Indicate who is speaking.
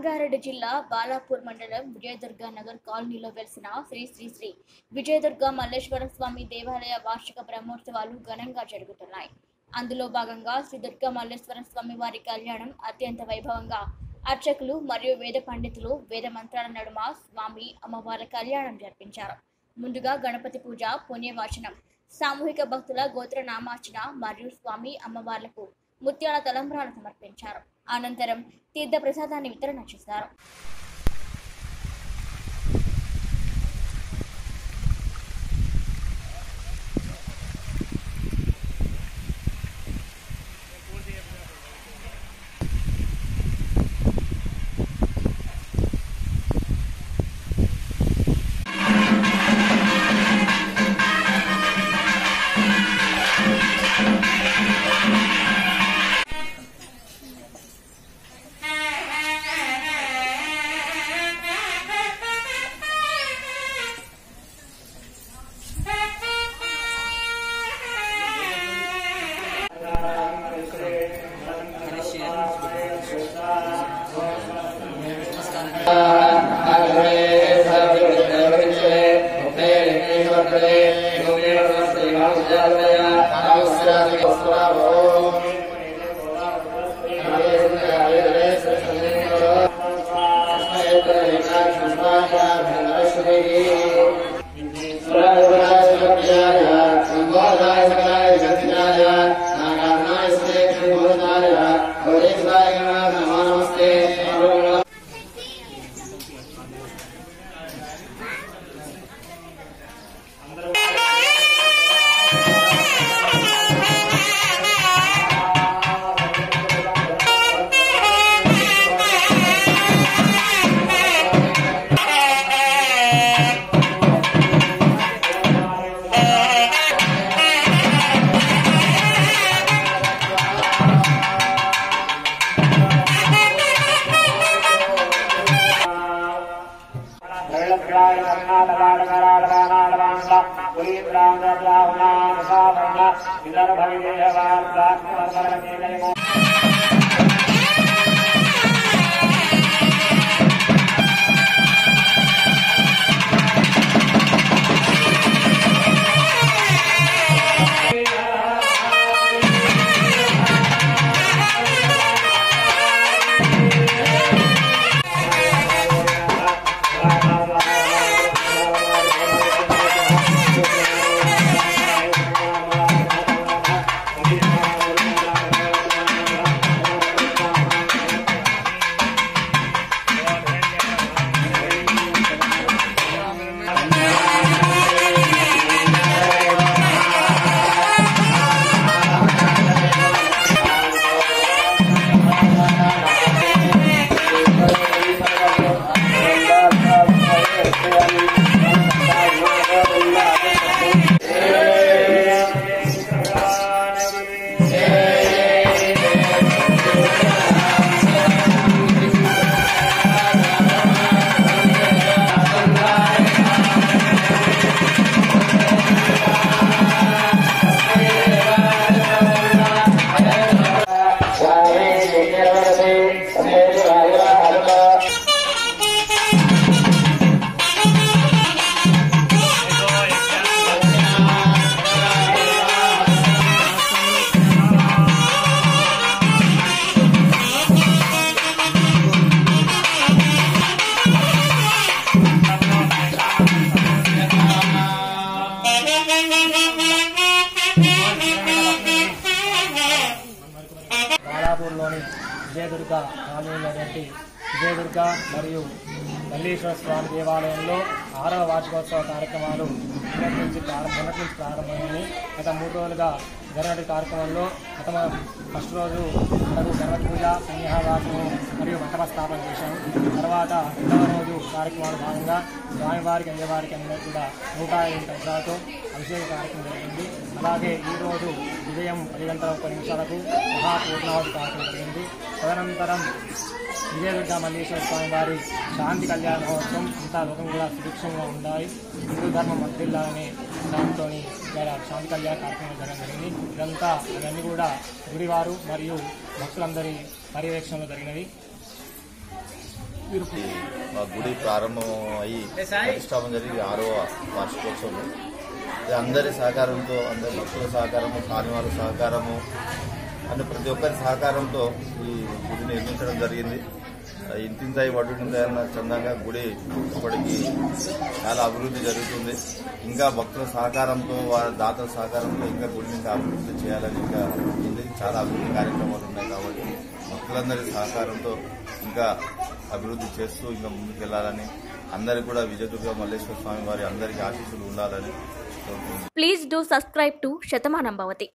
Speaker 1: రంగారెడ్డి జిల్లా బాలాపూర్ మండలం విజయదుర్గ నగర్ కాలనీలో వెలిసిన శ్రీ శ్రీ శ్రీ విజయదుర్గ మల్లేశ్వర స్వామి దేవాలయ వార్షిక బ్రహ్మోత్సవాలు ఘనంగా జరుగుతున్నాయి అందులో భాగంగా శ్రీ దుర్గా మల్లేశ్వర స్వామి వారి కళ్యాణం అత్యంత వైభవంగా అర్చకులు మరియు వేద పండితులు వేద మంత్రాల నడుమ స్వామి అమ్మవారి కళ్యాణం జరిపించారు ముందుగా గణపతి పూజ పుణ్యవాచనం సామూహిక భక్తుల గోత్ర నామార్చన మరియు స్వామి అమ్మవార్లకు ముత్యాల తలంబ్రాలు సమర్పించారు అనంతరం తీర్థ ప్రసాదాన్ని వితరణ చేశారు
Speaker 2: నమస్తే విదర్భ
Speaker 3: బాలాపూర్లోని విజయదుర్గ కాలనీలోని విజయదుర్గ మరియు మల్లీశ్వర స్వామి దేవాలయంలో ఆరవ వార్షికోత్సవ కార్యక్రమాలు నిన్నటి నుంచి ప్రారంభ నిన్నటి నుంచి ప్రారంభమైంది గత మూడు రోజులుగా జరిగిన కార్యక్రమంలో ప్రథమ ఫస్ట్ రోజు మనకు గణపతి పూజ సన్యాహావాసము మరియు మంటప స్థాపన చేశాము తర్వాత రెండవ రోజు కార్యక్రమాల భాగంగా స్వామివారికి అయ్యవారికి అందరికీ కూడా నూట ఐదు సంవత్సరాలతో అభిషేక కార్యక్రమం జరిగింది అలాగే ఈరోజు ఉదయం పది గంటల ముప్పై నిమిషాలకు మహాపూర్ణావతి కార్యక్రమం జరిగింది తదనంతరం విజయదుర్గ మల్లేశ్వర స్వామి వారి శాంతి కళ్యాణ మహోత్సవం అంతా లోకం కూడా సుభిక్షంగా ఉండాలి హిందూ ధర్మం వర్ధిల్లాలనే దాంతో ఇలా శాంతి కళ్యాణ కార్యక్రమం జరగడం జరిగింది ఇదంతా ఇవన్నీ కూడా గుడివారు మరియు భక్తులందరి పర్యవేక్షణలో జరిగినవి
Speaker 2: ఈ మా గుడి ప్రారంభం అయ్యి ప్రతిష్టాపన జరిగి ఆరవ వార్షికోత్సవం ఇది అందరి సహకారంతో అందరి భక్తుల సహకారము కానివాళ్ళ సహకారము అంటే ప్రతి ఒక్కరి సహకారంతో ఈ గుడిని నిర్మించడం జరిగింది ఇంతింతాయి వడ్డింతాయి అన్న చందంగా గుడి ఇప్పటికీ చాలా అభివృద్ధి జరుగుతుంది ఇంకా భక్తుల సహకారంతో వారి దాతల సహకారంతో ఇంకా గుడిని ఇంకా అభివృద్ధి చేయాలని ఇంకా ఉంది చాలా అభివృద్ధి కార్యక్రమాలు ఉన్నాయి కాబట్టి భక్తులందరి సహకారంతో ఇంకా అభివృద్ధి చేస్తూ ఇంకా ముందుకెళ్లాలని అందరికీ కూడా విజయదుర్గ మల్లేశ్వర స్వామి వారి అందరికీ ఆశీస్సులు ఉండాలని కోరుకుంటున్నాను
Speaker 1: please do subscribe to Shatamanam భవతి